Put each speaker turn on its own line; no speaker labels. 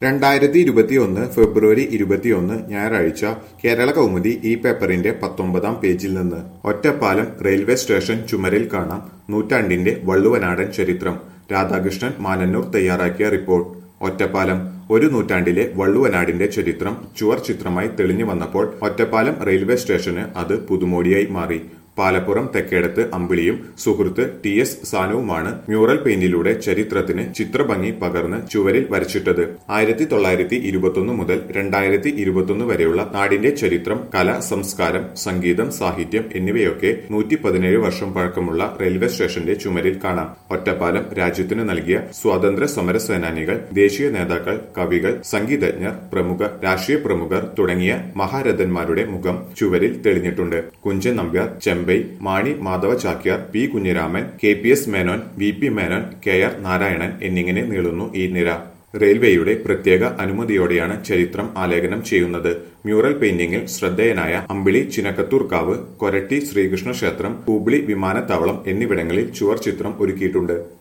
രണ്ടായിരത്തി ഇരുപത്തിയൊന്ന് ഫെബ്രുവരി ഇരുപത്തിയൊന്ന് ഞായറാഴ്ച കേരള കൗമുദി ഈ പേപ്പറിന്റെ പത്തൊമ്പതാം പേജിൽ നിന്ന് ഒറ്റപ്പാലം റെയിൽവേ സ്റ്റേഷൻ ചുമരിൽ കാണാം നൂറ്റാണ്ടിന്റെ വള്ളുവനാടൻ ചരിത്രം രാധാകൃഷ്ണൻ മാനന്നൂർ തയ്യാറാക്കിയ റിപ്പോർട്ട് ഒറ്റപ്പാലം ഒരു നൂറ്റാണ്ടിലെ വള്ളുവനാടിന്റെ ചരിത്രം ചുവർ ചിത്രമായി തെളിഞ്ഞു വന്നപ്പോൾ ഒറ്റപ്പാലം റെയിൽവേ സ്റ്റേഷന് അത് പുതുമോടിയായി മാറി പാലപ്പുറം തെക്കേടത്ത് അമ്പിളിയും സുഹൃത്ത് ടി എസ് സാനുവുമാണ് മ്യൂറൽ പെയിന്റിലൂടെ ചരിത്രത്തിന് ചിത്രഭംഗി പകർന്ന് ചുവരിൽ വരച്ചിട്ടത് ആയിരത്തി തൊള്ളായിരത്തി ഇരുപത്തൊന്ന് മുതൽ രണ്ടായിരത്തി ഇരുപത്തൊന്ന് വരെയുള്ള നാടിന്റെ ചരിത്രം കല സംസ്കാരം സംഗീതം സാഹിത്യം എന്നിവയൊക്കെ നൂറ്റി പതിനേഴ് വർഷം പഴക്കമുള്ള റെയിൽവേ സ്റ്റേഷന്റെ ചുമരിൽ കാണാം ഒറ്റപ്പാലം രാജ്യത്തിന് നൽകിയ സ്വാതന്ത്ര്യ സമര സേനാനികൾ ദേശീയ നേതാക്കൾ കവികൾ സംഗീതജ്ഞർ പ്രമുഖ രാഷ്ട്രീയ പ്രമുഖർ തുടങ്ങിയ മഹാരഥന്മാരുടെ മുഖം ചുവരിൽ തെളിഞ്ഞിട്ടുണ്ട് Kunchan Nambiar Chembai Mani Madhava Chakyar P Kunhiraman K P S Menon V P Menon K R Narayanan എന്നിങ്ങനെ നീളുന്നു ഈ നിര റെയിൽവേയുടെ പ്രത്യേക അനുമതിയോടെയാണ് ചരിത്രം ആലേഖനം ചെയ്യുന്നത് മ്യൂറൽ പെയിന്റിംഗിൽ ശ്രദ്ധേയനായ അമ്പിളി ചിനക്കത്തൂർക്കാവ് കൊരട്ടി ശ്രീകൃഷ്ണ ക്ഷേത്രം ഹൂബ്ലി വിമാനത്താവളം എന്നിവിടങ്ങളിൽ ചുവർ ചിത്രം ഒരുക്കിയിട്ടുണ്ട്